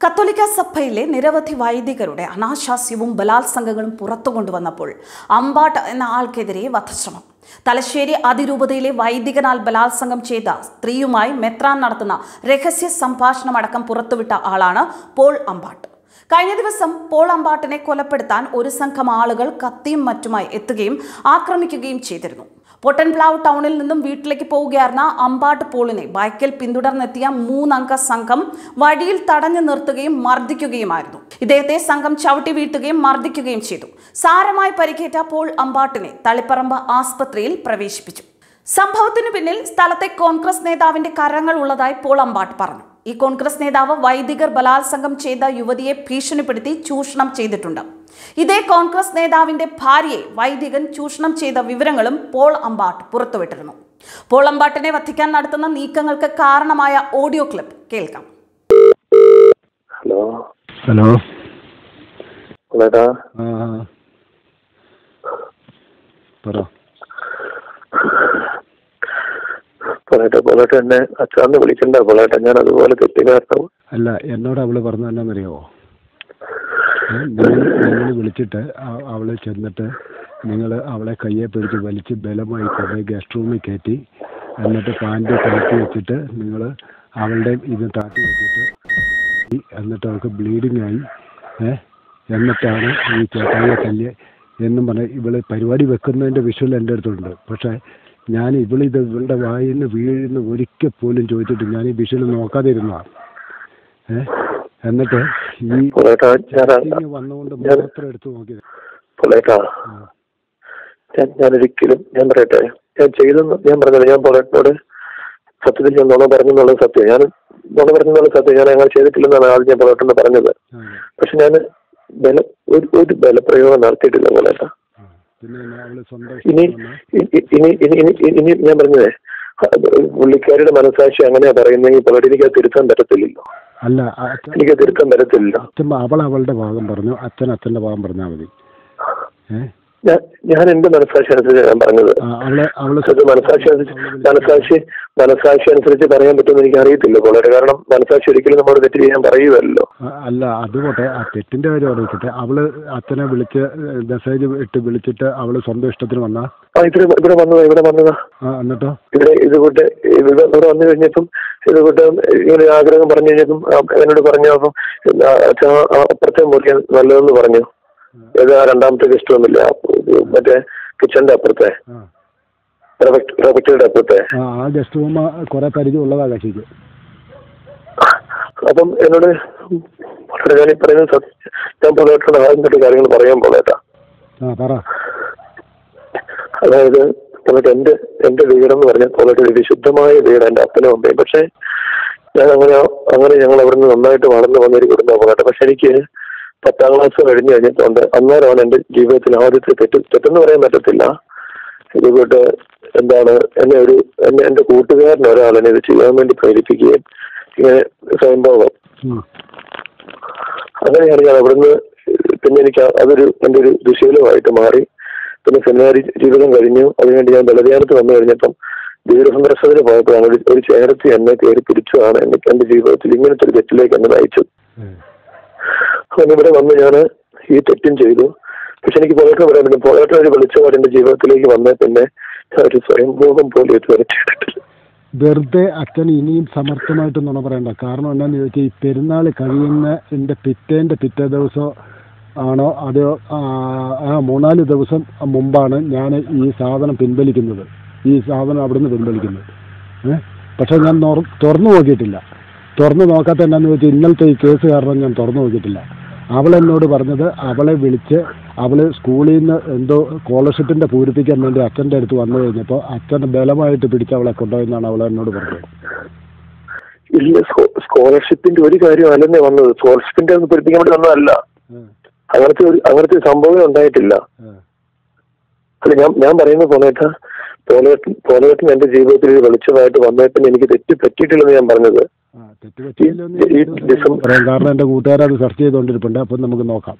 കത്തോലിക്ക സഭയിലെ നിരവധി വൈദികരുടെ അനാശാസ്യവും ബലാത്സംഗങ്ങളും പുറത്തു കൊണ്ടുവന്നപ്പോൾ അമ്പാട്ട് എന്ന ആൾക്കെതിരെ വധശ്രമം തലശ്ശേരി അതിരൂപതയിലെ വൈദികനാൽ ബലാത്സംഗം ചെയ്ത സ്ത്രീയുമായി മെത്രാൻ നടത്തുന്ന രഹസ്യ സംഭാഷണമടക്കം പുറത്തുവിട്ട ആളാണ് പോൾ അമ്പാട്ട് കഴിഞ്ഞ ദിവസം പോൾ അമ്പാട്ടിനെ കൊലപ്പെടുത്താൻ ഒരു സംഘം ആളുകൾ കത്തിയും മറ്റുമായി എത്തുകയും ആക്രമിക്കുകയും ചെയ്തിരുന്നു പൊട്ടൻപ്ലാവ് ടൗണിൽ നിന്നും വീട്ടിലേക്ക് പോവുകയായിരുന്ന അമ്പാട്ട് പോളിനെ ബൈക്കിൽ പിന്തുടർന്നെത്തിയ മൂന്നംഗ സംഘം വഴിയിൽ തടഞ്ഞു നിർത്തുകയും മർദ്ദിക്കുകയുമായിരുന്നു ഇദ്ദേഹത്തെ സംഘം ചവിട്ടി വീഴ്ത്തുകയും മർദ്ദിക്കുകയും ചെയ്തു സാരമായി പരിക്കേറ്റ പോൾ അമ്പാട്ടിനെ തളിപ്പറമ്പ് ആസ്പത്രിയിൽ പ്രവേശിപ്പിച്ചു സംഭവത്തിനു പിന്നിൽ സ്ഥലത്തെ കോൺഗ്രസ് നേതാവിന്റെ കരങ്ങൾ ഉള്ളതായി പോൾ അമ്പാട്ട് പറഞ്ഞു ഈ കോൺഗ്രസ് നേതാവ് വൈദികർ ബലാത്സംഗം ചെയ്ത യുവതിയെ ഭീഷണിപ്പെടുത്തി ചൂഷണം ചെയ്തിട്ടുണ്ട് ഇതേ കോൺഗ്രസ് നേതാവിന്റെ ഭാര്യയെ വൈദികൻ ചൂഷണം ചെയ്ത വിവരങ്ങളും പോൾ അമ്പാട്ട് പുറത്തുവിട്ടിരുന്നു പോൾ അമ്പാട്ടിനെ വധിക്കാൻ നടത്തുന്ന നീക്കങ്ങൾക്ക് കാരണമായ ഓഡിയോ ക്ലിപ്പ് കേൾക്കാം ഹലോ ഹലോ പൊളേട്ടാ ആ പറ പൊളേട്ട പൊളേട്ട എന്നെ അച്ഛാന്ന് വിളിക്കണ്ട പൊളേട്ട ഞാൻ അതുപോലെ തെറ്റി കാരണം അല്ല എന്നോട് അവള് പറഞ്ഞ എന്നാന്നറിയോ നിങ്ങൾ നിങ്ങൾ വിളിച്ചിട്ട് അ- അവള് ചെന്നിട്ട് നിങ്ങൾ അവളെ കയ്യെ പിടിച്ച് വലിച്ച് ബലമായി കൊണ്ട് ഗസ്റ്റ് റൂമിൽ കയറ്റി എന്നിട്ട് പാൻറ് താത്തി വെച്ചിട്ട് നിങ്ങൾ അവളുടെ ഇത് താത്തി വെച്ചിട്ട് ഈ എന്നിട്ട് അവൾക്ക് ബ്ലീഡിങ് ആയി ഏ എന്നിട്ടാണ് ഈ ചേട്ടായിയെ തല്ലിയ എന്നും പറഞ്ഞ് ഇവള് പരിപാടി വെക്കുന്നതിൻ്റെ വിഷ്വൽ എൻ്റെ അടുത്തുണ്ട് പക്ഷേ ഞാൻ ഇവളിത് ഇവളുടെ വായിൽ നിന്ന് വീഴുന്ന ഒരിക്കൽ പോലും ചോദിച്ചിട്ട് ഞാൻ ഈ വിഷ്വൽ നോക്കാതെ ഇരുന്നതാണ് ഏ എന്നിട്ട് ഈ പൊളേട്ട ഞാൻ ഇങ്ങ് വന്നുകൊണ്ട് മാത്രം എടുത്ത് നോക്കിയത് പൊളേട്ട ഞാൻ ഞാൻ ഒരിക്കലും ഞാൻ പറയട്ടെ ഞാൻ ചെയ്തെന്ന് ഞാൻ പറഞ്ഞത് ഞാൻ പൊളേട്ടനോട് സത്യത്തിൽ ഞാൻ നുണ പറഞ്ഞെന്നുള്ളത് സത്യം ഞാൻ നുണ പറഞ്ഞെന്നുള്ളത് സത്യം ഞാൻ അങ്ങനെ ചെയ്തിട്ടില്ലെന്നാണ് ആദ്യം ഞാൻ പൊളേട്ടനോട് പറഞ്ഞത് പക്ഷെ ഞാൻ ബല ഒരു ഒരു ബലപ്രയോഗം നടത്തിയിട്ടില്ല പൊളേട്ട ആ, പിന്നെ എന്നെ അവള് സ്വന്തം ഇനി ഇഷ്ടം വന്ന് ഇ- ഇ- ഇനി ഇനി ഇനി ഇനി- ഇനി ഞാൻ പറഞ്ഞതേ അത് പുള്ളിക്കാരിയുടെ മനസാക്ഷി അങ്ങനെയാ പറയുന്നെങ്കിൽ പൊളേട്ട എനിക്ക് അത് തിരുത്താൻ പറ്റത്തില്ലല്ലോ അല്ല അച്ഛൻ എനിക്ക് തിരുത്താൻ പറ്റത്തില്ല അച്ഛൻ അവൾ അവളുടെ ഭാഗം പറഞ്ഞു അച്ഛൻ അച്ഛൻ്റെ ഭാഗം പറഞ്ഞാൽ മതി ഏ ഞാൻ ഞാൻ എന്റെ മനസാക്ഷി അനുസരിച്ച് ഞാൻ പറഞ്ഞത് ആ, അവള് അവള് അത് മനസാക്ഷി അനുസരിച്ച് മനസാക്ഷി മനസാക്ഷി അനുസരിച്ച് പറയാൻ പറ്റുമെന്ന് എനിക്ക് അറിയത്തില്ല വളരെ കാരണം മനസാക്ഷി ഒരിക്കലും നമ്മളോട് തെറ്റ് ചെയ്യാൻ പറയുമല്ലോ ആ, അല്ല അതുകൊട്ടെ ആ തെറ്റിന്റെ കാര്യം അറിയിക്കട്ടെ അവള് അച്ഛനെ വിളിച്ച് മെസ്സേജ് ഇട്ട് വിളിച്ചിട്ട് അവള് സ്വന്തം ഇഷ്ടത്തിന് വന്നാ ആ ഇവിടെ ഇവിടെ വന്നതാ ഇവിടെ വന്നതാ ആ, എന്നിട്ടോ ഇവിടെ ഇത് കൂട്ട് ഇവിടെ ഇവിടെ വന്നു കഴിഞ്ഞപ്പം ഇത് കൂട്ട് ഇങ്ങനെ ആഗ്രഹം പറഞ്ഞു കഴിഞ്ഞപ്പം ആ, എന്നോട് പറഞ്ഞു അപ്പം ആ, അച്ഛാ ആ അപ്പുറത്തെ മുറിയാൻ നല്ലതെന്ന് പറഞ്ഞു ഏത് ആ രണ്ടാമത്തെ ഗസ്റ്റ് ഒന്നുമില്ല മറ്റേ കിച്ചന്റെ അപ്പുറത്തെ ആ റെഫക്റ്ററിയുടെ അപ്പുറത്തെ ആ, ആ ഗസ്റ്റ് റൂം കുറെ പരിചയം ഉള്ളതാ കക്ഷിക്ക് അപ്പം എന്നോട് വളരെ ഞാൻ ഈ പറയുന്നത് സത്യം ഞാൻ പൊതുവായിട്ടുള്ള ആദ്യം തൊട്ട് കാര്യങ്ങൾ പറയാൻ പോലേട്ടാ ആ പറ അതായത് പൊതുവായിട്ട് എന്റെ എന്റെ വീടെന്ന് പറഞ്ഞാൽ പൊതുവായിട്ട് ഒരു വിശുദ്ധമായ വീട് എന്റെ അപ്പനും അമ്മയും പക്ഷെ ഞാൻ അങ്ങനെ അങ്ങനെ ഞങ്ങൾ അവിടുന്ന് നന്നായിട്ട് വളർന്നു വന്ന ഒരു കുടുംബം പോകട്ടെ പക്ഷെ എനിക്ക് പത്താം ക്ലാസ് കഴിഞ്ഞ് കഴിഞ്ഞിട്ടുണ്ട് അന്നേരമാണ് എന്റെ ജീവിതത്തിൽ ആദ്യത്തെ തെറ്റ് തെറ്റെന്ന് പറയാൻ പറ്റത്തില്ല ഇതുകൊണ്ട് എന്താണ് എന്നെ ഒരു എന്നെ എന്റെ കൂട്ടുകാരൻ ഒരാൾ എന്നെ ഇത് ചെയ്യാൻ വേണ്ടി പ്രേരിപ്പിക്കുകയും ഇങ്ങനെ സ്വയംഭോഗം ഉം. അങ്ങനെയാണ് ഞാൻ അവിടുന്ന് പിന്നെ എനിക്ക് അതൊരു എൻ്റെ ഒരു ദുശീലമായിട്ട് മാറി പിന്നെ സെമിനാരി ജീവിതം കഴിഞ്ഞു അതിനുവേണ്ടി ഞാൻ ബലധ്യാനത്ത് വന്നു കഴിഞ്ഞപ്പം ദീർഘസന്ദർശനത്തിന് പോയപ്പോഴാണ് ഒരു ഒരു ചേർത്തി എന്നെ കയറി പിടിച്ചതാണ് എന്നെ എന്റെ ജീവിതത്തിൽ ഇങ്ങനത്തെ ഒരു തെറ്റിലേക്ക് എന്നെ നയിച്ചു ഉം. അങ്ങനെ ഇവിടെ വന്ന് ഞാൻ ഈ തെറ്റും ചെയ്തു പക്ഷെ എനിക്ക് പോയിട്ട് പറയാൻ പറ്റും പോയിട്ട് ഒരു വെളിച്ചപാട് എന്റെ ജീവിതത്തിലേക്ക് വന്നേ പിന്നെ ഞാൻ ഒരു സ്വയംഭോഗം പോലും ഇതുവരെ ചെയ്തിട്ടില്ല വെറുതെ അച്ഛൻ ഇനിയും സമർത്ഥമായിട്ട് നുണ പറയണ്ട കാരണം എന്താണെന്ന് ചോദിച്ചാൽ ഈ പെരുന്നാൾ കഴിയുന്ന എൻ്റെ പിറ്റേൻ്റെ പിറ്റേ ദിവസം ആണോ അതോ ആ, ആ മൂന്നാല് ദിവസം മുമ്പാണ് ഞാൻ ഈ സാധനം പിൻവലിക്കുന്നത് ഈ സാധനം അവിടുന്ന് പിൻവലിക്കുന്നത് ഏ പക്ഷേ ഞാൻ നൊറ- തുറന്നു നോക്കിയിട്ടില്ല തുറന്നു നോക്കാത്ത എന്നാന്ന് ചോദിച്ചാൽ ഇന്നലത്തെ ഈ കേസ് കാരണം ഞാൻ തുറന്നു നോക്കിയിട്ടില്ല അവൾ എന്നോട് പറഞ്ഞത് അവളെ വിളിച്ച് അവൾ സ്കൂളിൽ നിന്ന് എന്തോ സ്കോളർഷിപ്പിൻ്റെ പൂരിപ്പിക്കാൻ വേണ്ടി അച്ഛൻ്റെ അടുത്ത് വന്നു കഴിഞ്ഞപ്പോൾ അച്ഛൻ ബലമായിട്ട് പിടിച്ച് അവളെ കൊണ്ടുപോയെന്നാണ് അവൾ എന്നോട് പറഞ്ഞത് ഇല്ല സ്കോളർഷിപ്പിന്റെ ഒരു കാര്യം അല്ലെന്നേ വന്നത് സ്കോളർഷിപ്പിന്റെ ഒന്ന് പഠിപ്പിക്കാൻ വേണ്ടി വന്നതല്ല ഉം, അങ്ങനത്തെ ഒരു അങ്ങനത്തെ ഒരു സംഭവം ഉണ്ടായിട്ടില്ല ഉം, അല്ല ഞാൻ ഞാൻ പറയുന്ന പോലേട്ട പോലേട്ടൻ പോലേട്ടൻ എന്റെ ജീവിതത്തിൽ ഒരു വെളിച്ചമായിട്ട് വന്നപ്പോൾ എനിക്ക് തെറ്റ് പറ്റിയിട്ടില്ലെന്ന് ഞാൻ പറഞ്ഞത് ആ, തെറ്റ് പറ്റിയില്ലെന്ന് ഈ- ഈ ഞാൻ ഡിസം- പറയാം കാരണം എൻ്റെ കൂട്ടുകാർ അത് സെർച്ച് ചെയ്തുകൊണ്ടിരിപ്പുണ്ട് അപ്പം നമുക്ക് നോക്കാം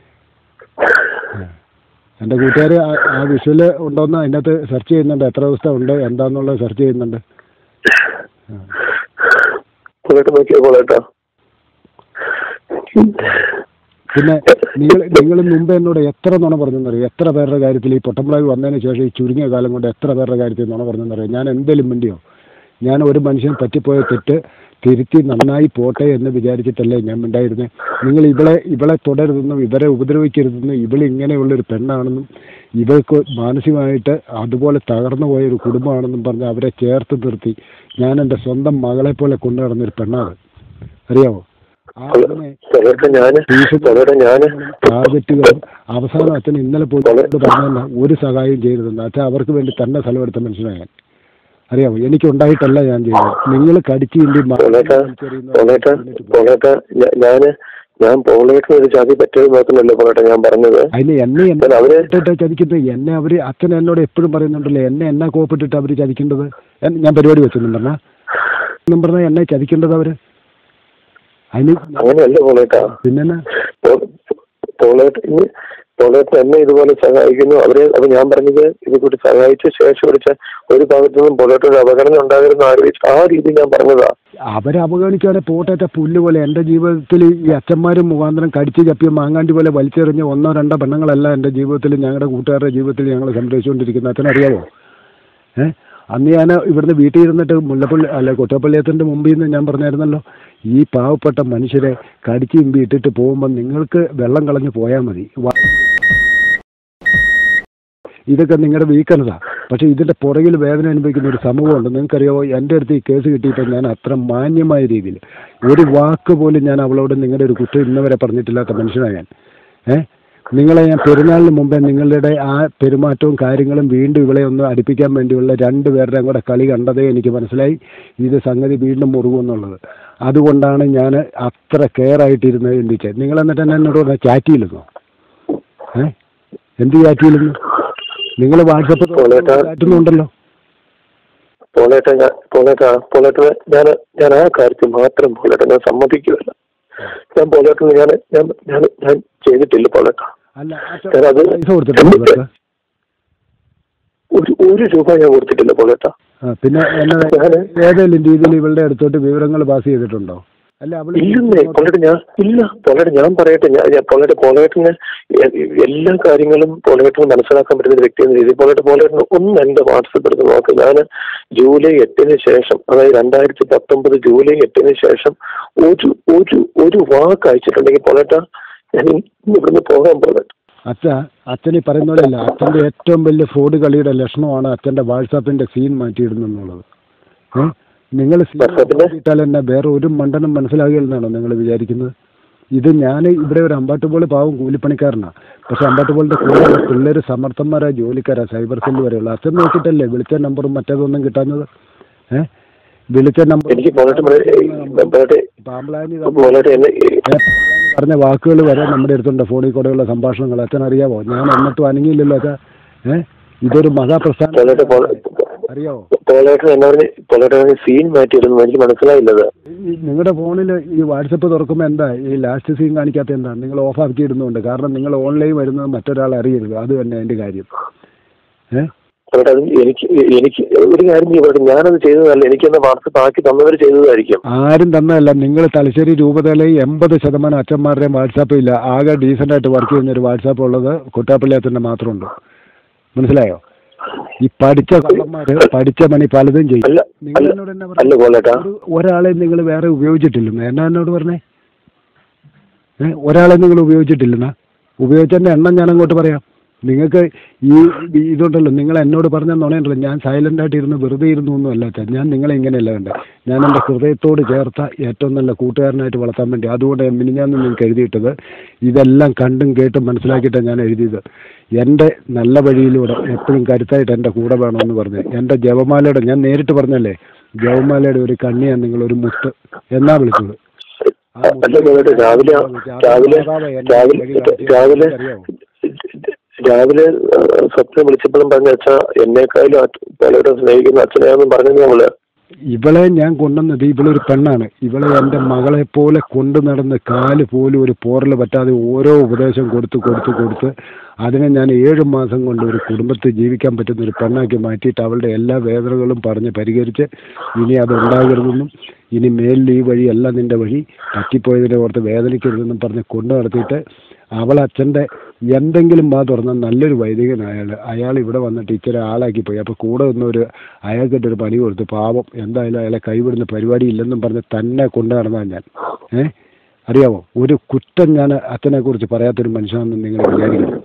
ഉം. എൻ്റെ കൂട്ടുകാർ ആ വിഷ്വൽ ഉണ്ടോന്ന് അതിനകത്ത് സെർച്ച് ചെയ്യുന്നുണ്ട് എത്ര ദിവസത്തെ ഉണ്ട് എന്താന്നുള്ളത് സെർച്ച് ചെയ്യുന്നുണ്ട് ഉം. പോലേട്ട നോക്കിയോ പോലേട്ട പിന്നെ നിങ്ങൾ നിങ്ങൾ മുമ്പ് എന്നോട് എത്ര നുണ പറഞ്ഞെന്നറിയോ എത്ര പേരുടെ കാര്യത്തിൽ ഈ പൊട്ടമ്പിളായി വന്നതിന് ശേഷം ഈ ചുരുങ്ങിയ കാലം കൊണ്ട് എത്ര പേരുടെ കാര്യത്തിൽ നുണ പറഞ്ഞെന്നറിയോ ഞാൻ എന്തേലും മിണ്ടിയോ ഞാൻ ഒരു മനുഷ്യൻ പറ്റിപ്പോയ തെറ്റ് തിരുത്തി നന്നായി പോട്ടെ എന്ന് വിചാരിച്ചിട്ടല്ലേ ഞാൻ മിണ്ടായിരുന്നത് നിങ്ങൾ ഇവളെ ഇവളെ തുടരുതെന്നും ഇവരെ ഉപദ്രവിക്കരുതെന്നും ഇവൾ ഇങ്ങനെയുള്ളൊരു പെണ്ണാണെന്നും ഇവൾക്ക് മാനസികമായിട്ട് അതുപോലെ തകർന്നു പോയ ഒരു കുടുംബമാണെന്നും പറഞ്ഞ് അവരെ ചേർത്ത് നിർത്തി ഞാൻ എൻ്റെ സ്വന്തം മകളെ പോലെ കൊണ്ടു നടന്നൊരു പെണ്ണാണ് അറിയാമോ ആ അതിനെ പൊളേട്ട ഞാന് പൊളേട്ട ഞാന് ടാർഗറ്റുകളും അവസാനം അച്ഛൻ ഇന്നലെ പോയി പറഞ്ഞല്ല ഒരു സഹായം ചെയ്തതെന്ന് അച്ഛൻ അവർക്ക് വേണ്ടി തന്നെ സ്ഥലമെടുത്ത മനുഷ്യനാണ് ഞാൻ അറിയാമോ എനിക്ക് ഉണ്ടായിട്ടല്ല ഞാൻ ചെയ്തത് നിങ്ങൾ കടിച്ചു ഇന്ത്യ പൊളേട്ട പൊളേട്ട പൊളേട്ട ഞാ- ഞാന് ഞാൻ പൊളേട്ടിന് ഒരു ചതി പറ്റിയത് മാത്രമല്ല പൊളേട്ട ഞാൻ പറഞ്ഞത് അതിന് എന്നെ എന്നെ അല്ല, അവര് ഇട്ടിട്ട് ചതിക്കുന്നത് എന്നെ അവര് അച്ഛൻ എന്നോട് എപ്പോഴും പറയുന്നുണ്ടല്ലോ എന്നെ എന്നാ കോപ്പിട്ടിട്ട് അവര് ചതിക്കേണ്ടത് എൻ- ഞാൻ പരിപാടി വെച്ചെന്നും പറഞ്ഞ എന്നും പറഞ്ഞാൽ എന്നെ ചതിക്കേണ്ടത് അവര് അതിന് അങ്ങനെയല്ല പൊളേട്ട പിന്നെ പോളേട്ട് പോളേട്ട് എന്നെ ഇതുപോലെ സഹായിക്കുന്നു അവരെ അപ്പൊ ഞാൻ പറഞ്ഞത് ഇത് കൂടി സഹായിച്ച ശേഷം വിളിച്ച ഒരു ഭാഗത്തു നിന്നും പോളേട്ട് ഒരു അപകടം ഉണ്ടാകരുതെന്ന് ആഗ്രഹിച്ചു ആ രീതി ഞാൻ പറഞ്ഞതാ അവരെ അവഗണിക്കാതെ പോട്ടേറ്റ പുല്ല് പോലെ എൻ്റെ ജീവിതത്തിൽ ഈ അച്ഛന്മാരും മുഖാന്തരം കടിച്ച് ചപ്പിയ മാങ്ങാണ്ടി പോലെ വലിച്ചെറിഞ്ഞ ഒന്നോ രണ്ടോ പെണ്ണുങ്ങളല്ല എൻ്റെ ജീവിതത്തിൽ ഞങ്ങളുടെ കൂട്ടുകാരുടെ ജീവിതത്തിൽ ഞങ്ങൾ സംരക്ഷിച്ചുകൊണ്ടിരിക്കുന്നത് അച്ഛനറിയാമോ ഏ അന്ന് ഞാൻ ഇവിടുന്ന് വീട്ടിൽ ഇരുന്നിട്ട് മുല്ലപ്പള്ളി അല്ല കൊറ്റപ്പള്ളിയത്തിൻ്റെ മുമ്പിൽ നിന്ന് ഞാൻ പറഞ്ഞായിരുന്നല്ലോ ഈ പാവപ്പെട്ട മനുഷ്യരെ കടിച്ച് ഇമ്പി ഇട്ടിട്ട് പോകുമ്പോൾ നിങ്ങൾക്ക് വെള്ളം കളഞ്ഞ് പോയാൽ മതി വ- ഇതൊക്കെ നിങ്ങളുടെ വീക്കനസാണ് പക്ഷേ ഇതിൻ്റെ പുറകിൽ വേദന അനുഭവിക്കുന്ന ഒരു സമൂഹമുണ്ട് നിങ്ങൾക്കറിയാമോ എൻ്റെ അടുത്ത് ഈ കേസ് കിട്ടിയപ്പോൾ ഞാൻ അത്ര മാന്യമായ രീതിയിൽ ഒരു വാക്ക് പോലും ഞാൻ അവളോട് നിങ്ങളുടെ ഒരു കുറ്റം ഇന്ന് വരെ പറഞ്ഞിട്ടില്ലാത്ത മനുഷ്യനാണ് ഞാൻ ഏ നിങ്ങളെ ഞാൻ പെരുന്നാളിന് മുമ്പേ നിങ്ങളുടെ ആ പെരുമാറ്റവും കാര്യങ്ങളും വീണ്ടും ഇവളെ ഒന്ന് അടുപ്പിക്കാൻ വേണ്ടിയുള്ള രണ്ട് പേരുടെയും കൂടെ കളി കണ്ടതേ എനിക്ക് മനസ്സിലായി ഇത് സംഗതി വീണ്ടും മുറുകുമെന്നുള്ളത് അതുകൊണ്ടാണ് ഞാൻ അത്ര കെയർ ആയിട്ടിരുന്നത് ചിന്തിച്ചത് നിങ്ങൾ എന്നിട്ട് എന്നെ എന്നോട് പറഞ്ഞ ചാറ്റിയില്ലെന്നോ ഏ എന്ത് ചാറ്റിയില്ലെന്ന് നിങ്ങൾ വാട്സപ്പ് പോളേട്ടാ. ചാറ്റുന്നുണ്ടല്ലോ പോളേട്ട ഞാൻ പോളേട്ട പോളേട്ട ഞാൻ ഞാൻ ആ കാര്യത്തിൽ മാത്രം പോളേട്ട ഞാൻ സമ്മതിക്കുമല്ല ഞാൻ പോളേട്ടിന് ഞാൻ ഞാൻ ഞാൻ ഞാൻ ചെയ്തിട്ടില്ല പോളേട്ട അല്ല അച്ഛൻ ഞാൻ അത് പൈസ കൊടുത്തിട്ടുണ്ടോ ഇവർക്ക്? ഒരു ഒരു രൂപ ഞാൻ കൊടുത്തിട്ടില്ല പോളേട്ട ആ, പിന്നെ എന്നെ ഞാന് ഏതെങ്കിലും രീതിയിൽ ഇവളുടെ അടുത്തോട്ട് വിവരങ്ങൾ പാസ് ചെയ്തിട്ടുണ്ടോ അല്ല അവള് ഇല്ലെന്നേ പൊള്ളേട്ട് ഞാൻ ഇല്ല പൊള്ളേട്ട് ഞാൻ പറയട്ടെ ഞാൻ ഞാൻ പൊള്ളേട്ട് പൊള്ളേട്ടിന് എല്ലാ കാര്യങ്ങളും പൊള്ളേട്ടിന് മനസ്സിലാക്കാൻ പറ്റുന്ന ഒരു വ്യക്തി എന്ന രീതിയിൽ പൊള്ളേട്ട് പൊള്ളേട്ടിന് ഒന്ന് എന്റെ വാട്സപ്പ് എടുത്ത് നോക്ക് ഞാൻ ജൂലൈ എട്ടിന് ശേഷം അതായത് രണ്ടായിരത്തി പത്തൊമ്പത് ജൂലൈ എട്ടിന് ശേഷം ഒരു ഒരു ഒരു വാക്ക് അയച്ചിട്ടുണ്ടെങ്കിൽ പൊള്ളേട്ട ഞാൻ ഇന്ന് ഇവിടുന്ന് പോകാൻ പൊള്ളേട്ട് അച്ഛ അച്ഛൻ ഈ പറയുന്ന പോലെയല്ല അച്ഛൻ്റെ ഏറ്റവും വലിയ ഫ്രോഡ് കളിയുടെ ലക്ഷണമാണ് അച്ഛൻ്റെ വാട്സാപ്പിൻ്റെ സീൻ മാറ്റിയിടുന്നെന്നുള്ളത് ഏ നിങ്ങൾ സീൻ വാട്സാപ്പിന്റെ? മാറ്റിയിട്ടാൽ എന്നെ വേറെ ഒരു മണ്ടനും മനസ്സിലാകില്ലെന്നാണോ നിങ്ങൾ വിചാരിക്കുന്നത് ഇത് ഞാൻ ഇവിടെ ഒരു അമ്പാട്ടുപോളി പാവം കൂലിപ്പണിക്കാരനാണ് പക്ഷെ അമ്പാട്ടുപോളിൻ്റെ കൂടെ പിള്ളേർ സമർത്ഥന്മാരായ ജോലിക്കാരാ സൈബർ സെല്ല് വരെയുള്ള അച്ഛൻ നോക്കിയിട്ടല്ലേ വിളിച്ച നമ്പറും മറ്റേതൊന്നും കിട്ടാഞ്ഞത് ഏ വിളിച്ച നമ്പർ എനിക്ക് പൊള്ളേട്ട് പൊള്ളേട്ട് പാമ്പളാനി പൊള്ളേട്ട് എന്നെ പറഞ്ഞ വാക്കുകൾ വരെ നമ്മുടെ അടുത്തുണ്ട് ഫോണിൽ കൂടെയുള്ള സംഭാഷണങ്ങൾ അച്ഛൻ അറിയാമോ ഞാൻ എന്നിട്ടും അനങ്ങിയില്ലല്ലോ അച്ഛാ ഏ ഇതൊരു മഹാപ്രസ്ഥാനം പൊള്ളേട്ട് അറിയാമോ പൊള്ളേട്ടൻ എന്നാ പറഞ്ഞ് പൊള്ളേട്ടൻ സീൻ മാറ്റിയിരുന്നു എനിക്ക് മനസ്സിലായില്ലത് ഈ നിങ്ങളുടെ ഫോണിൽ ഈ വാട്സപ്പ് തുറക്കുമ്പോൾ എന്താ ഈ ലാസ്റ്റ് സീൻ കാണിക്കാത്ത എന്താ നിങ്ങൾ ഓഫ് ആക്കി ഇടുന്നുണ്ട് കാരണം നിങ്ങൾ ഓൺലൈൻ വരുന്നത് മറ്റൊരാൾ അറിയരുത് അത് തന്നെ അതിൻ്റെ കാര്യം ഏ അവിടെ അത് എനിക്ക് എനിക്ക് ഒരു കാര്യം ചെയ്യട്ടെ ഞാനത് ചെയ്തതല്ല എനിക്കെന്നെ വാട്സപ്പ് ആക്കി തന്നവർ ചെയ്തതായിരിക്കും ആരും തന്നതല്ല നിങ്ങൾ തലശ്ശേരി രൂപതയിലെ എൺപത് ശതമാനം അച്ഛന്മാരുടെയും വാട്സാപ്പ് ഇല്ല ആകെ ഡീസൻ്റ് ആയിട്ട് വർക്ക് ചെയ്യുന്ന ഒരു വാട്സാപ്പ് ഉള്ളത് കൊട്ടാപ്പള്ളിയത്തിൻ്റെ മാത്രമുണ്ട് മനസ്സിലായോ ഈ പഠിച്ച കള്ളന്മാര് പഠിച്ച മണി പലതും ചെയ്യും അല്ല നിങ്ങൾ അല്ല എന്നോട് എന്നാ അല്ല പറഞ്ഞത്? കോലേട്ടാ ഒരു ഒരാളെ നിങ്ങൾ വേറെ ഉപയോഗിച്ചിട്ടില്ലെന്ന് എന്നാ എന്നോട് പറഞ്ഞേ ഏ ഒരാളെ നിങ്ങൾ ഉപയോഗിച്ചിട്ടില്ലെന്നാ ഉപയോഗിച്ചതിൻ്റെ എണ്ണം ഞാൻ അങ്ങോട്ട് പറയാം നിങ്ങൾക്ക് ഈ ഈ ഇതുണ്ടല്ലോ നിങ്ങൾ എന്നോട് പറഞ്ഞ നുണയുണ്ടല്ലോ ഞാൻ സൈലൻ്റ് ആയിട്ട് ഇരുന്ന് വെറുതെ ഇരുന്നു ഒന്നും അല്ല അച്ഛാ. ഞാൻ നിങ്ങളെ ഇങ്ങനെയല്ല കണ്ടേ ഞാൻ എൻ്റെ ഹൃദയത്തോട് ചേർത്ത ഏറ്റവും നല്ല കൂട്ടുകാരനായിട്ട് വളർത്താൻ വേണ്ടി അതുകൊണ്ട് മിനിഞ്ഞാന്ന് നിങ്ങൾക്ക് എഴുതിയിട്ടത് ഇതെല്ലാം കണ്ടും കേട്ടും മനസ്സിലാക്കിയിട്ടാണ് ഞാൻ എഴുതിയത് എൻ്റെ നല്ല വഴിയിലൂടെ എപ്പോഴും കരുത്തായിട്ട് എൻ്റെ കൂടെ വേണമെന്ന് പറഞ്ഞ് എൻ്റെ ജപമാലയുടെ ഞാൻ നേരിട്ട് പറഞ്ഞല്ലേ ജപമാലയുടെ ഒരു കണ്ണിയാണ് നിങ്ങൾ ഒരു മുത്ത് എന്നാ വിളിച്ചത് ആ മുത്ത് അല്ല കോലേട്ടാ രാവിലെ രാവിലെ രാവിലെ രാവിലെ രാവിലെ ആ, സ്വപ്നം വിളിച്ചപ്പോഴും പറഞ്ഞ അച്ഛ എന്നെക്കാളും പലരും സ്നേഹിക്കുന്ന അച്ഛനെയാണെന്നും പറഞ്ഞു നമ്മള് ഇവളെ ഞാൻ കൊണ്ടുവന്നത് ഇവളൊരു പെണ്ണാണ് ഇവളെ എൻ്റെ മകളെ പോലെ കൊണ്ടു നടന്ന് കാല് പോലും ഒരു പോറൽ പറ്റാതെ ഓരോ ഉപദേശം കൊടുത്ത് കൊടുത്ത് കൊടുത്ത് അതിനെ ഞാൻ ഏഴ് മാസം കൊണ്ട് ഒരു കുടുംബത്തിൽ ജീവിക്കാൻ പറ്റുന്ന ഒരു പെണ്ണാക്കി മാറ്റിയിട്ട് അവളുടെ എല്ലാ വേദനകളും പറഞ്ഞ് പരിഹരിച്ച് ഇനി അത് ഉണ്ടാകരുതെന്നും ഇനി മേലിൽ ഈ വഴി അല്ല നിന്റെ വഴി പറ്റിപ്പോയതിനെ ഓർത്ത് വേദനിക്കരുതെന്നും പറഞ്ഞ് കൊണ്ടു നടത്തിയിട്ട് അവൾ അച്ഛൻ്റെ എന്തെങ്കിലും വാ തുറന്ന നല്ലൊരു വൈദികൻ അയാൾ അയാൾ ഇവിടെ വന്നിട്ട് ഇച്ചിരി ആളാക്കി പോയി അപ്പോൾ കൂടെ നിന്നൊരു അയാൾക്കിട്ടൊരു പണി കൊടുത്തു പാവം എന്തായാലും അയാളെ കൈവിടുന്ന പരിപാടി ഇല്ലെന്നും പറഞ്ഞ് തന്നെ കൊണ്ടു നടന്നതാണ് ഞാൻ ഏ അറിയാമോ ഒരു കുറ്റം ഞാൻ അച്ഛനെ കുറിച്ച് പറയാത്തൊരു മനുഷ്യനെന്ന് നിങ്ങൾ വിചാരിക്കണം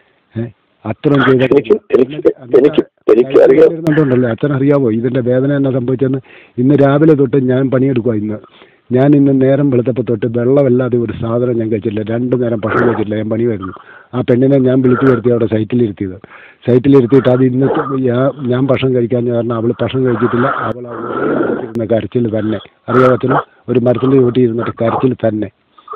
ഏ അത്രയും ചെയ്ത എനിക്ക് എനിക്ക് എനിക്ക് എനിക്ക് അറിയാം വരുന്നുണ്ടല്ലോ അച്ഛൻ അറിയാവോ ഇതിന്റെ വേദന എന്നാ സംഭവിച്ചെന്ന് ഇന്ന് രാവിലെ തൊട്ട് ഞാൻ പണിയെടുക്കുക ഇന്ന് ഞാൻ ഇന്ന് നേരം വെളുത്തപ്പോൾ തൊട്ട് വെള്ളമല്ലാതെ ഒരു സാധനം ഞാൻ കഴിച്ചില്ല രണ്ടു നേരം ഭക്ഷണം കഴിച്ചില്ല ഞാൻ പണി വരുന്നു ആ പെണ്ണിനെ ഞാൻ വിളിച്ചു വരുത്തി അവിടെ സൈറ്റിലിരുത്തിയത് സൈറ്റിലിരുത്തിയിട്ട് അത് ഇന്ന് ഞാൻ- ഞാൻ ഭക്ഷണം കഴിക്കാൻ കാരണം അവൾ ഭക്ഷണം കഴിച്ചിട്ടില്ല അവൾ ആ ഒരേ ഇരുന്ന കരച്ചിൽ തന്നെ അറിയാവോ അച്ഛന് ഒരു മരത്തിൻ്റെ ചോട്ടി ഇരുന്നിട്ട് കരച്ചിൽ തന്നെ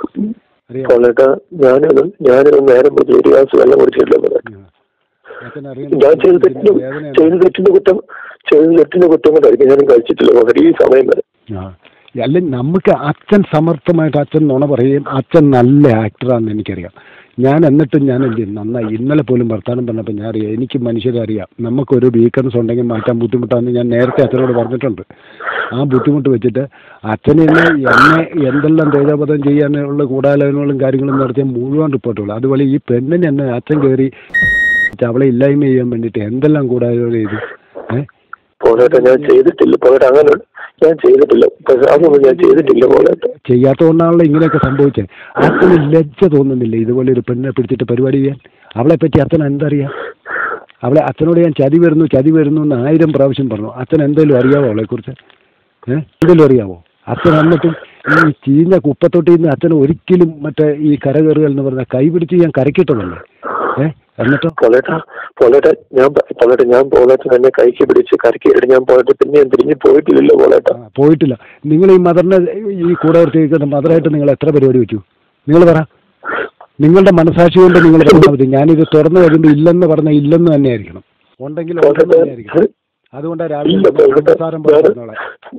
അറിയാമോ പോളേട്ടാ ഞാനൊന്ന് ഞാനൊന്ന് നേരം പോയി ഒരു ഗ്ലാസ് വെള്ളം കുടിച്ചിട്ടില്ല പോളേട്ടാ. അച്ഛൻ അറിയാം ഞാൻ ചെയ്ത തെറ്റിന് ചെയ്ത തെറ്റിന്റെ കുറ്റം ചെയ്ത തെറ്റിന്റെ കുറ്റം കൊണ്ടായിരിക്കും ഞാനും കഴിച്ചിട്ടില്ല പോളേട്ടാ ഈ സമയം വരെ ആ അല്ല നമുക്ക് അച്ഛൻ സമർത്ഥമായിട്ട് അച്ഛൻ നുണ പറയുകയും അച്ഛൻ നല്ല ആക്ടറാണെന്ന് എനിക്കറിയാം ഞാൻ എന്നിട്ടും ഞാൻ എന്ത് ചെയ്യും നന്നായി ഇന്നലെ പോലും വർത്തമാനം പറഞ്ഞപ്പോൾ ഞാൻ അറിയാം എനിക്ക് മനുഷ്യരെ അറിയാം നമുക്കൊരു വീക്ക്നെസ് ഉണ്ടെങ്കിൽ മാറ്റാൻ ബുദ്ധിമുട്ടാണെന്ന് ഞാൻ നേരത്തെ അച്ഛനോട് പറഞ്ഞിട്ടുണ്ട് ആ ബുദ്ധിമുട്ട് വെച്ചിട്ട് അച്ഛനെ എന്നെ എന്നെ എന്തെല്ലാം തേജോപതം ചെയ്യാനുള്ള ഗൂഢാലോചനകളും കാര്യങ്ങളും നടത്തിയ മുഴുവൻ റിപ്പോർട്ടുകൾ അതുപോലെ ഈ പെണ്ണിന് എന്നെ അച്ഛൻ കയറി അവളെ ഇല്ലായ്മ ചെയ്യാൻ വേണ്ടിയിട്ട് എന്തെല്ലാം ഗൂഢാലോചന ചെയ്തു ഏഹ് പോളേട്ടാ ഞാൻ ചെയ്തിട്ടില്ല പോളേട്ടാ അങ്ങനെ ഞാൻ ചെയ്തിട്ടില്ല പക്ഷെ അതൊന്നും ഞാൻ ചെയ്തിട്ടില്ല പോളേട്ടാ ചെയ്യാത്തതുകൊണ്ടാണല്ലോ ഇങ്ങനെയൊക്കെ സംഭവിച്ചത് അച്ഛന് ലജ്ജ തോന്നുന്നില്ല ഇതുപോലെ ഒരു പെണ്ണിനെ പിടിച്ചിട്ട് പരിപാടി ചെയ്യാൻ അവളെ പറ്റി അച്ഛൻ എന്തറിയാം അവളെ അച്ഛനോട് ഞാൻ ചതി വരുന്നു ചതി വരുന്നു എന്ന് ആയിരം പ്രാവശ്യം പറഞ്ഞു അച്ഛൻ എന്തെങ്കിലും അറിയാവോ അവളെക്കുറിച്ച് ഏഹ് എന്തെങ്കിലും അറിയാവോ അച്ഛൻ എന്നിട്ടും ഈ ചീഞ്ഞ കുപ്പത്തൊട്ടിൽ നിന്ന് അച്ഛൻ ഒരിക്കലും മറ്റേ ഈ കരകയറുകൾ എന്ന് പറഞ്ഞ കൈ പിടിച്ച് ഞാൻ കരക്കിട്ടതല്ലേ ഏഹ് എന്നിട്ടോ പോളേട്ടാ പോളേട്ടാ ഞാൻ പ- പോളേട്ടാ ഞാൻ പോളേട്ട തന്നെ കൈക്ക് പിടിച്ച് കരക്കിയിട്ട് ഞാൻ പോയിട്ട് പിന്നെ ഞാൻ തിരിഞ്ഞ് പോയിട്ടില്ലല്ലോ പോളേട്ടാ ആ, പോയിട്ടില്ല നിങ്ങൾ ഈ മദറിനെ ഈ കൂടെ നിർത്തിയിരിക്കുന്ന മദറായിട്ട് നിങ്ങൾ എത്ര പരിപാടി വെച്ചു നിങ്ങൾ പറ നിങ്ങളുടെ മനസാക്ഷി കൊണ്ട് നിങ്ങൾ പറഞ്ഞാൽ മതി ഞാനിത് തുറന്നു വരുമ്പോൾ ഇല്ലെന്ന് പറഞ്ഞ ഇല്ലെന്ന് തന്നെ ആയിരിക്കണം ഉണ്ടെങ്കിൽ ഉണ്ടെന്ന് തന്നെ ആയിരിക്കണം അതുകൊണ്ടാണ് രാവിലെ ഇല്ല പോളേട്ടാ സംസാരം പോലെ ഞാൻ പറഞ്ഞോളെ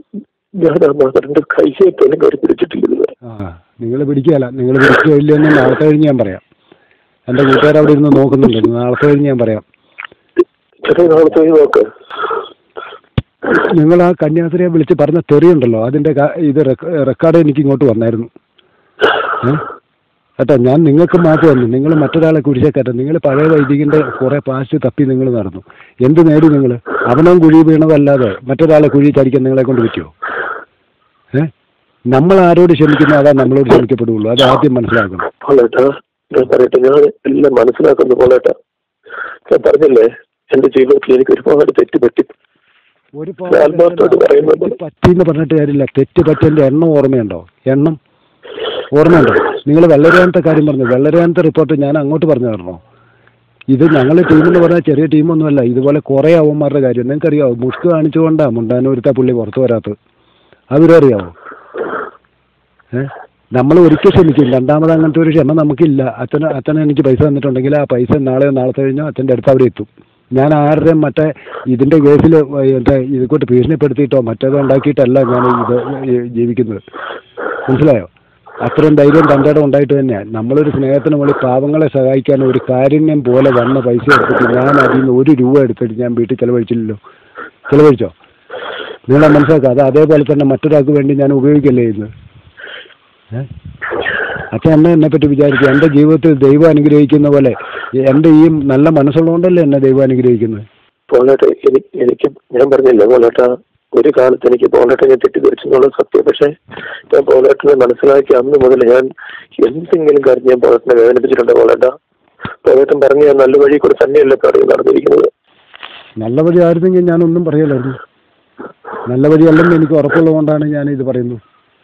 ഞാൻ ആ മദറിന്റെ കൈയെ പോലും കയറി പിടിച്ചിട്ടില്ല ഇതുവരെ. ആ നിങ്ങൾ പിടിക്കുകയല്ല നിങ്ങൾ പിടിക്കുകയോ ഇല്ലയെന്ന് നാളത്തെ കഴിഞ്ഞ് ഞാൻ പറയാം എൻ്റെ കൂട്ടുകാർ അവിടെ ഇരുന്ന് നോക്കുന്നുണ്ട് നാളത്തെ കഴിഞ്ഞ് ഞാൻ പറയാം ചെറിയ നാളത്തെ ഈ നോക്ക് നിങ്ങൾ ആ കന്യാസ്ത്രീയെ വിളിച്ച് പറഞ്ഞ തെറിയുണ്ടല്ലോ അതിൻ്റെ ക- ഇത് റെക്ക- റെക്കോർഡ് എനിക്ക് ഇങ്ങോട്ട് വന്നായിരുന്നു ഏ കേട്ടോ ഞാൻ നിങ്ങൾക്ക് മാത്രമല്ല നിങ്ങൾ മറ്റൊരാളെ കുഴിച്ചേ കയറ്റം നിങ്ങൾ പഴയ വൈദികൻ്റെ കുറേ പാശ് തപ്പി നിങ്ങൾ നടന്നു എന്ത് നേടി നിങ്ങൾ അവനവൻ കുഴി വീണതല്ലാതെ മറ്റൊരാളെ കുഴി ചടിക്കാൻ നിങ്ങളെ കൊണ്ട് പറ്റുമോ ഏ നമ്മൾ ആരോട് ക്ഷമിക്കുന്നു അതാ നമ്മളോട് ക്ഷമിക്കപ്പെടുകയുള്ളൂ അത് ആദ്യം മനസ്സിലാക്കണം പോളേട്ടാ ഞാൻ പറയട്ടെ ഞാൻ എല്ലാം മനസ്സിലാക്കുന്നു പോളേട്ടാ ഞാൻ പറഞ്ഞില്ലേ എന്റെ ജീവിതത്തിൽ എനിക്ക് ഒരുപാട് തെറ്റ് പറ്റി ഒരു ആത്മാർത്ഥമായിട്ട് പറയുന്നത് പറ്റിന്ന് പറഞ്ഞിട്ട് കാര്യമില്ല തെറ്റ് പറ്റിയതിൻ്റെ എണ്ണം ഓർമ്മയുണ്ടോ എണ്ണം ഓർമ്മയുണ്ടോ നിങ്ങൾ വെള്ളരിയാനത്തെ കാര്യം പറഞ്ഞു വെള്ളരിയാനത്തെ റിപ്പോർട്ട് ഞാൻ അങ്ങോട്ട് പറഞ്ഞു തരണോ ഇത് ഞങ്ങൾ ടീമെന്ന് പറഞ്ഞാൽ ചെറിയ ടീമൊന്നുമല്ല ഇതുപോലെ കുറേ അവന്മാരുടെ കാര്യം നിങ്ങൾക്കറിയാവോ മുഷ്ക് കാണിച്ചുകൊണ്ടാണ് മുണ്ടാനൂരത്തെ പുള്ളി പുറത്തു വരാത്തത് അതിലും അറിയാവോ ഏ നമ്മൾ ഒരിക്കൽ ക്ഷമിക്കും രണ്ടാമത് അങ്ങനത്തെ ഒരു ക്ഷമ നമുക്കില്ല അച്ഛന് അച്ഛന് എനിക്ക് പൈസ തന്നിട്ടുണ്ടെങ്കിൽ ആ പൈസ നാളെയോ നാളത്തെ കഴിഞ്ഞോ അച്ഛൻ്റെ അടുത്ത് അവിടെ എത്തും ഞാൻ ആരുടെയും മറ്റേ ഇതിൻ്റെ കേസിൽ മറ്റേ ഇതുകൊണ്ട് ഭീഷണിപ്പെടുത്തിയിട്ടോ മറ്റേതോ ഉണ്ടാക്കിയിട്ടല്ല ഞാൻ ഇത് ജീവിക്കുന്നത് മനസ്സിലായോ അത്രയും ധൈര്യം തൻ്റെ ഇടം ഉണ്ടായിട്ട് തന്നെയാണ് നമ്മളൊരു സ്നേഹത്തിന് വേണ്ടി പാവങ്ങളെ സഹായിക്കാൻ ഒരു കാരുണ്യം പോലെ വന്ന പൈസ എടുത്തിട്ട് ഞാൻ അതിൽ നിന്ന് ഒരു രൂപ എടുത്തിട്ട് ഞാൻ വീട്ടിൽ ചിലവഴിച്ചില്ലല്ലോ ചിലവഴിച്ചോ നിങ്ങളെ മനസ്സിലാക്കുക അത് അതേപോലെ തന്നെ മറ്റൊരാൾക്ക് വേണ്ടി ഞാൻ ഉപയോഗിക്കല്ലേ ചെയ്യുന്നത് ഏ? അച്ഛൻ എന്നെ എന്നെ പറ്റി വിചാരിച്ചു എൻ്റെ ജീവിതത്തിൽ ദൈവം അനുഗ്രഹിക്കുന്ന പോലെ എൻ്റെ ഈ നല്ല മനസ്സുള്ളതുകൊണ്ടല്ലേ എന്നെ ദൈവം അനുഗ്രഹിക്കുന്നത് പോളേട്ട എനിക്ക് എനിക്ക് ഞാൻ പറഞ്ഞില്ലേ പോളേട്ട ഒരു കാലത്ത് എനിക്ക് പോളേട്ട ഞാൻ തെറ്റിദ്ധരിച്ചെന്നുള്ളത് സത്യം പക്ഷേ ഞാൻ പോളേട്ടനെ മനസ്സിലാക്കി അന്ന് മുതൽ ഞാൻ എന്തെങ്കിലും കാര്യം ഞാൻ പോളേട്ടനെ വേദനിപ്പിച്ചിട്ടുണ്ട് പോളേട്ട പോളേട്ടൻ പറഞ്ഞ ഞാൻ നല്ല വഴി കൂടെ തന്നെയല്ലേ കാര്യം നടന്നിരിക്കുന്നത് നല്ല വഴി ആയിരുന്നെങ്കിൽ ഞാനൊന്നും പറയില്ലായിരുന്നു നല്ല വഴി അല്ലെന്ന് എനിക്ക് ഉറപ്പുള്ളതുകൊണ്ടാണ് ഞാൻ ഇത് പറയുന്നത്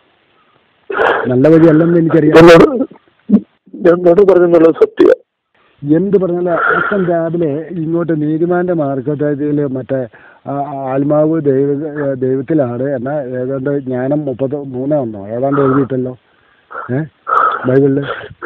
നല്ല വഴി അല്ലെന്ന് എനിക്കറിയാം എന്നോട് ഞാൻ എന്നോട് പറഞ്ഞെന്നുള്ളത് സത്യ എന്ത് പറഞ്ഞാലും അച്ഛൻ രാവിലെ ഇങ്ങോട്ട് നീതിമാന്റെ മാർക്കറ്റിൽ മറ്റേ ആ ആത്മാവ് ദൈവ ദൈവത്തിലാണ് എന്നാൽ ഏതാണ്ട് ജ്ഞാനം മുപ്പത് മൂന്നേ ഒന്നോ ഏതാണ്ട് എഴുതിയിട്ടല്ലോ ഏ ബൈബിളിൽ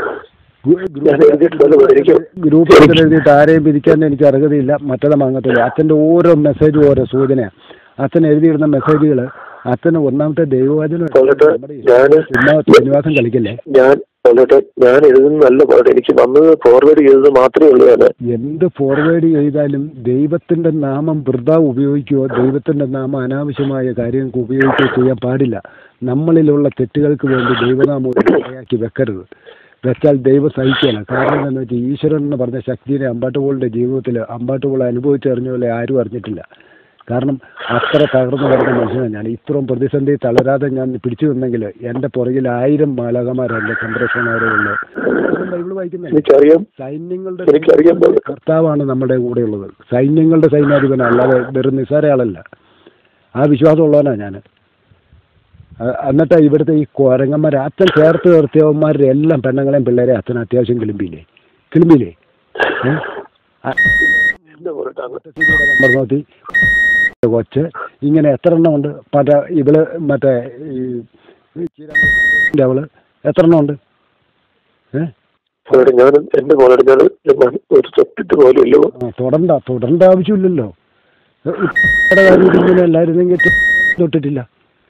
ഞാൻ എഴുതിയിട്ടുള്ളത് എനിക്ക് ഗ്രൂപ്പ് എഴുതിയിട്ട് ആരെയും പിരിക്കാൻ എനിക്ക് അർഹതയില്ല മറ്റേത് വാങ്ങത്തില്ല അച്ഛൻ്റെ ഓരോ മെസ്സേജും ഓരോ സൂചനയാണ് അച്ഛൻ എഴുതിയിടുന്ന മെസ്സേജുകൾ അച്ഛന് ഒന്നാമത്തെ ദൈവവചനം കൊല്ലട്ടെ ഞാന് ചുമ്മാ ശ്രീനിവാസം കളിക്കല്ലേ ഞാൻ കൊല്ലട്ടെ ഞാൻ എഴുതുന്നതല്ല പോലട്ടെ എനിക്ക് വന്നത് ഫോർവേഡ് ചെയ്തത് മാത്രമേ ഉള്ളൂ ഞാൻ എന്ത് ഫോർവേഡ് ചെയ്താലും ദൈവത്തിന്റെ നാമം വൃഥ ഉപയോഗിക്കുകയോ ദൈവത്തിന്റെ നാമം അനാവശ്യമായ കാര്യങ്ങൾക്ക് ഉപയോഗിക്കുകയോ ചെയ്യാൻ പാടില്ല നമ്മളിലുള്ള തെറ്റുകൾക്ക് വേണ്ടി ദൈവനാമം ഒരു ഇടയാക്കി വെക്കരുത് വെച്ചാൽ ദൈവം സഹിക്കുകയില്ല കാരണം എന്താണെന്ന് വെച്ചാൽ ഈശ്വരൻ എന്ന് പറഞ്ഞ ശക്തിയെ അമ്പാട്ടുപോളിന്റെ ജീവിതത്തിൽ അമ്പാട്ടുപോൾ അനുഭവിച്ചറിഞ്ഞ പോലെ ആരും അറിഞ്ഞിട്ടില്ല കാരണം അത്ര തകർന്നു കിടന്ന മനുഷ്യനാണ് ഞാൻ ഇത്രയും പ്രതിസന്ധി തളരാതെ ഞാൻ പിടിച്ചു നിന്നെങ്കിൽ എൻ്റെ പുറകിൽ ആയിരം മാലകമാരല്ല സംരക്ഷണമാരുള്ളത് ബൈബിൾ വായിക്കുന്നത് എനിക്കറിയാം സൈന്യങ്ങളുടെ എനിക്കറിയാം പോലെ കർത്താവാണ് നമ്മുടെ കൂടെയുള്ളത് സൈന്യങ്ങളുടെ സൈന്യാധിപന അല്ലാതെ വെറും നിസ്സാര ആളല്ല ആ വിശ്വാസമുള്ളവനാണ് ഞാൻ എന്നിട്ട് ഇവിടുത്തെ ഈ കോരങ്ങന്മാർ അച്ഛൻ ചേർത്ത് നിർത്തിയവന്മാരുടെ എല്ലാം പെണ്ണുങ്ങളെയും പിള്ളേരെ അച്ഛൻ അത്യാവശ്യം കിളിമ്പിയില്ലേ കിളിമ്പിയില്ലേ ഏ? ആ, എന്താ പോലട്ടെ അങ്ങ് നമ്പർ നോക്കി കൊച്ച് ഇങ്ങനെ എത്ര എണ്ണം ഉണ്ട് മറ്റേ ഇവള് മറ്റേ ഈ ഈ ചീരാമൂഴിന്റെ അവള് എത്ര എണ്ണം ഉണ്ട് ഏ പോലട്ടെ ഞാൻ എന്റെ പോലട്ടെ ഞാൻ ഒരു തൊട്ടിട്ട് പോലും ഇല്ല ആ, തൊടണ്ട തൊടേണ്ട ആവശ്യമില്ലല്ലോ ഇവിടെ കാര്യം ഇങ്ങനെ അല്ലായിരുന്നെങ്കിൽ തൊട്ടിട്ടില്ല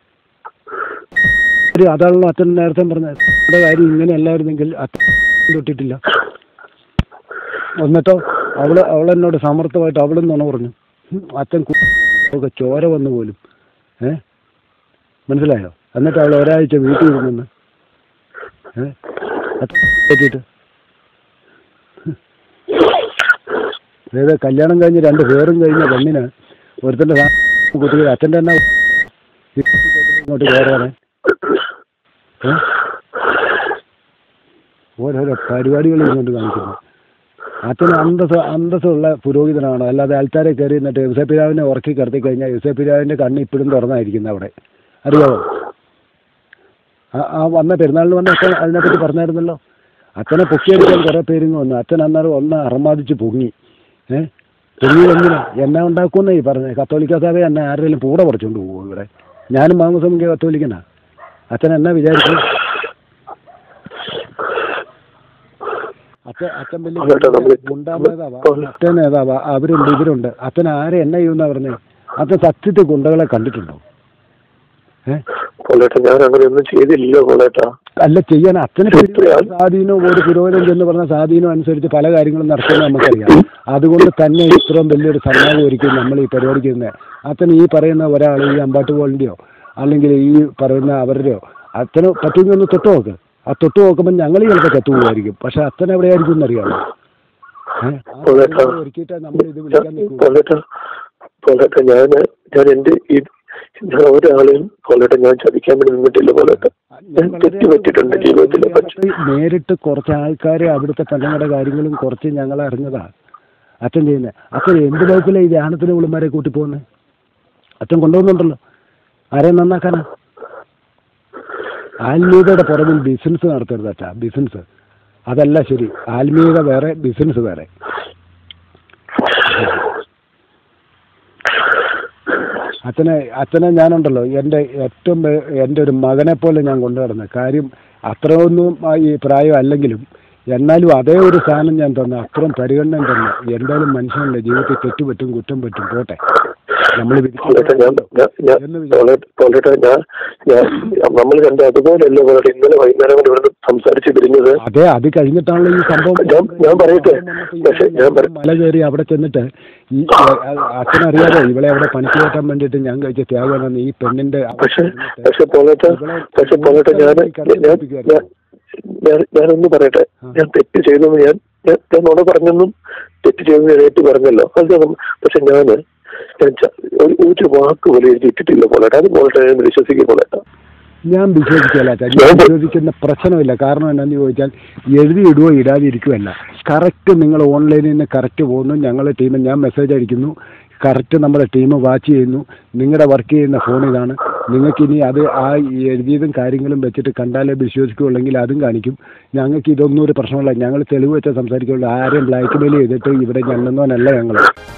ഒരു അതാണല്ലോ അച്ഛൻ നേരത്തെ പറഞ്ഞത് ഇവിടെ കാര്യം ഇങ്ങനെ അല്ലായിരുന്നെങ്കിൽ അച്ഛൻ തൊട്ടിട്ടില്ല എന്നിട്ടോ അവള് അവളെന്നോട് സമർത്ഥമായിട്ട് അവളും നുണ പറഞ്ഞു ഉം, അച്ഛൻ കു- ഒക്കെ ചോര വന്നു പോലും ഏ മനസ്സിലായോ എന്നിട്ട് അവൾ ഒരാഴ്ച വീട്ടിൽ ഇരുന്നു ഏ അച്ഛൻ കയറ്റിയിട്ട് അതായത് കല്യാണം കഴിഞ്ഞ് രണ്ട് പേരും കഴിഞ്ഞ പെണ്ണിന് ഒരുത്തൻ്റെ കുട്ടികൾ അച്ഛൻ്റെ തന്നെ ഇങ്ങോട്ട് കയറാനെ ഏ? ഓരോരോ പരിപാടികൾ ഇങ്ങോട്ട് കാണിക്കുന്നു അച്ഛന് അന്തസ് അന്തസ്സുള്ള പുരോഹിതനാണ് അല്ലാതെ ആൾക്കാരെ കയറി എന്നിട്ട് യുസപിതാവിനെ ഉറക്കി കിടത്തി കഴിഞ്ഞാൽ യുസപിതാവിൻ്റെ കണ്ണ് ഇപ്പോഴും തുറന്നായിരിക്കുന്നത് അവിടെ അറിയാമോ ആ ആ വന്ന പെരുന്നാളിന് വന്ന അച്ഛൻ അതിനെപ്പറ്റി പറഞ്ഞായിരുന്നല്ലോ അച്ഛനെ പൊക്കിയെടുക്കാൻ കുറേ പേരിങ്ങ് വന്നു അച്ഛൻ അന്നേരം ഒന്ന് അറമാദിച്ച് പൊങ്ങി ഏ പൊങ്ങി എന്തിനാ എന്നാ ഉണ്ടാക്കുമെന്നേ ഈ പറഞ്ഞത് കത്തോലിക്ക സഭ എന്നെ ആരെങ്കിലും പൂട പറിച്ചുകൊണ്ട് പോകുമോ ഇവിടെ ഞാനും മാമസമിക്ക് കത്തോലിക്കനാ അച്ഛൻ എന്നാ വിചാരിച്ചു അച്ഛൻ അച്ഛൻ വലിയ കേട്ടോ, നമ്മള് ഗുണ്ടാ നേതാവാ അച്ഛൻ നേതാവാ അവരുണ്ട് ഇവരുണ്ട് അച്ഛൻ ആരെ എന്നാ ചെയ്യുമെന്നാ പറഞ്ഞേ അച്ഛൻ സത്യത്തിൽ ഗുണ്ടകളെ കണ്ടിട്ടുണ്ടോ ഏ പോലട്ടെ ഞാൻ അങ്ങനെ ഒന്നും ചെയ്തില്ലല്ലോ പോലട്ടാ അല്ല ചെയ്യാൻ അച്ഛന് ഇത്രയാ- സ്വാധീനവും ഒരു പുരോഹിതൻ എന്ന് പറഞ്ഞ സ്വാധീനം അനുസരിച്ച് പല കാര്യങ്ങളും നടത്തുന്നത് നമുക്കറിയാം അതുകൊണ്ട് തന്നെ ഇത്രയും വലിയൊരു സന്നാഹം ഒരുക്കും നമ്മൾ ഈ പരിപാടിക്ക് തന്നെ അച്ഛൻ ഈ പറയുന്ന ഒരാൾ ഈ അമ്പാട്ട് പോളിൻ്റെയോ അല്ലെങ്കിൽ ഈ പറയുന്ന അവരുടെയോ അച്ഛന് പറ്റുമെങ്കിൽ ഒന്ന് തൊട്ട് നോക്ക് ആ തൊട്ട് നോക്കുമ്പോൾ ഞങ്ങൾ ചിലപ്പോൾ ചത്തുപോകുമായിരിക്കും പക്ഷെ അച്ഛൻ എവിടെയായിരിക്കും എന്നറിയാമോ ഏഹ് പോലട്ടാ ഒരുക്കിയിട്ട് നമ്മൾ ഇത് വിളിക്കാൻ നിൽക്കും പോലട്ടെ പോലട്ടെ ഞാൻ ഞാൻ എന്റെ ഈ ഞാൻ ഒരാളെയും പോലട്ടെ ഞാൻ ചതിക്കാൻ വേണ്ടി നിന്നിട്ടില്ല പോലട്ടെ ഞാൻ തെറ്റ് പറ്റിയിട്ടുണ്ട് ജീവിതത്തിൽ പക്ഷെ നേരിട്ട് കുറച്ച് ആൾക്കാരെ അവിടുത്തെ പെണ്ണുങ്ങളുടെ കാര്യങ്ങളും കുറച്ച് ഞങ്ങൾ അറിഞ്ഞതാ അച്ഛൻ ചെയ്യുന്നത് അച്ഛൻ എന്ത് വകുപ്പിലാണ് ഈ ധ്യാനത്തിന് ഉള്ളുമാരെ കൂട്ടി പോകുന്നത് അച്ഛൻ കൊണ്ടുപോകുന്നുണ്ടല്ലോ ആരെയും നന്നാക്കാനാ ആത്മീയതയുടെ പുറകിൽ ബിസിനസ് നടത്തരുത് അച്ഛാ ബിസിനസ് അതല്ല ശരി ആത്മീയത വേറെ ബിസിനസ് വേറെ അച്ഛനെ അച്ഛനെ ഞാനുണ്ടല്ലോ എൻ്റെ ഏറ്റവും വേ- എൻ്റെ ഒരു മകനെ പോലെ ഞാൻ കൊണ്ടു നടന്നത് കാര്യം അത്രയൊന്നും ആ ഈ പ്രായം അല്ലെങ്കിലും എന്നാലും അതേ ഒരു സാധനം ഞാൻ തന്നു അത്രയും പരിഗണന തന്നു എന്തായാലും മനുഷ്യനല്ലേ ജീവിതത്തിൽ തെറ്റ് പറ്റും കുറ്റം പറ്റും പോട്ടെ നമ്മൾ പോലട്ടെ ഞാൻ ഞാൻ- ഞാൻ പോലട്ടെ പോലട്ടെ ഞാൻ ഞാൻ നമ്മൾ കണ്ട അതുപോലെയല്ല പോലട്ടെ ഇന്നലെ വൈകുന്നേരം കൊണ്ട് ഇവിടുന്ന് സംസാരിച്ച് പിരിഞ്ഞത് അതെ അത് കഴിഞ്ഞിട്ടാണല്ലോ ഈ സംഭവം ഞാൻ- ഞാൻ പറയട്ടെ? പക്ഷേ ഞാൻ പറ- മല കയറി അവിടെ ചെന്നിട്ട് ഈ അച്ഛനറിയാതെ ഇവളെ അവിടെ പണിക്ക് കയറ്റാൻ വേണ്ടിയിട്ട് ഞാൻ കഴിച്ച ത്യാഗമാണ് ഈ പെണ്ണിന്റെ പക്ഷെ പക്ഷെ പോലട്ടെ പക്ഷെ പോലട്ടെ ഞാൻ ഞാൻ ഞാൻ ഞാൻ ഞാനൊന്ന് പറയട്ടെ ഞാൻ തെറ്റ് ചെയ്തെന്ന് ഞാൻ ഞാൻ ഞാൻ നുണ പറഞ്ഞെന്നും തെറ്റ് ചെയ്തെന്ന് ഞാൻ ഏറ്റു പറഞ്ഞല്ലോ അത് ഞാൻ- പക്ഷെ ഞാന് ഞാൻ ച- ഒരു ഒരു വാക്ക് പോലും എഴുതിയിട്ടിട്ടില്ല പോലട്ടെ അത് പോലട്ടെ ഞാൻ വിശ്വസിക്കും പോലട്ടെ ഞാൻ വിശ്വസിക്കല്ല അച്ഛാ. ഞാൻ വിശ്വസിക്കുന്ന പ്രശ്നമില്ല കാരണം എന്നാന്ന് ചോദിച്ചാൽ എഴുതി ഇടുവോ ഇടാതെ ഇരിക്കുമല്ല കറക്റ്റ് നിങ്ങൾ ഓൺലൈനിൽ നിന്ന് കറക്റ്റ് പോകുന്നു ഞങ്ങളുടെ ടീമിൽ ഞാൻ മെസ്സേജ് അയക്കുന്നു കറക്റ്റ് നമ്മുടെ ടീം വാച്ച് ചെയ്യുന്നു നിങ്ങളുടെ വർക്ക് ചെയ്യുന്ന ഫോൺ ഇതാണ് നിങ്ങൾക്ക് ഇനി അത് ആ ഈ എഴുതിയതും കാര്യങ്ങളും വെച്ചിട്ട് കണ്ടാലേ വിശ്വസിക്കുകയുള്ളെങ്കിൽ അതും കാണിക്കും ഞങ്ങൾക്ക് ഇതൊന്നും ഒരു പ്രശ്നമില്ല ഞങ്ങൾ തെളിവ് വെച്ചാൽ സംസാരിക്കുള്ളൂ ആരെയും ബ്ലാക്ക് മെയിൽ ചെയ്തിട്ട് ഇവിടെ ഞണ്ടെന്നോനല്ല ഞങ്ങൾ